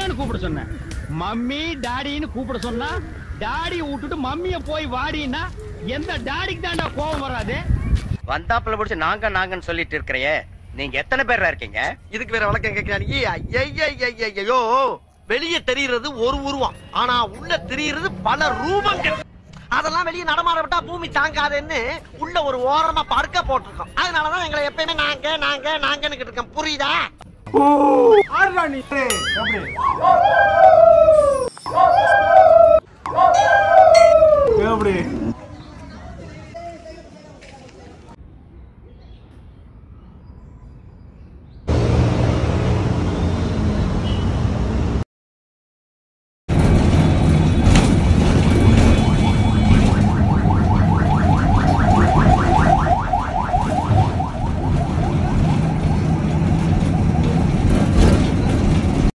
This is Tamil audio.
என்னன்னு கூப்பிட சொன்ன மம்மி டாடின்னு கூப்பிட சொன்னா டாடி விட்டுட்டு மம்மிய போய் வாடின்னா எந்த டாடிக்கு தாண்டா கோபம் வராது வந்தாப்புல பிடிச்சு நாங்க நாங்கன்னு சொல்லிட்டு இருக்கிறையே நீங்க எத்தனை பேர் இருக்கீங்க இதுக்கு வேற வழக்கம் கேட்கிறாங்க ஐயோ வெளியே தெரியுறது ஒரு உருவம் ஆனா உள்ள தெரியுறது பல ரூபங்கள் அதெல்லாம் வெளியே நடமாட விட்டா பூமி தாங்காதுன்னு உள்ள ஒரு ஓரமா படுக்க போட்டிருக்கோம் அதனாலதான் எங்களை எப்பயுமே நாங்க நாங்க நாங்கன்னு இருக்கோம் புரியுதா ஆடுறா நீ எப்படி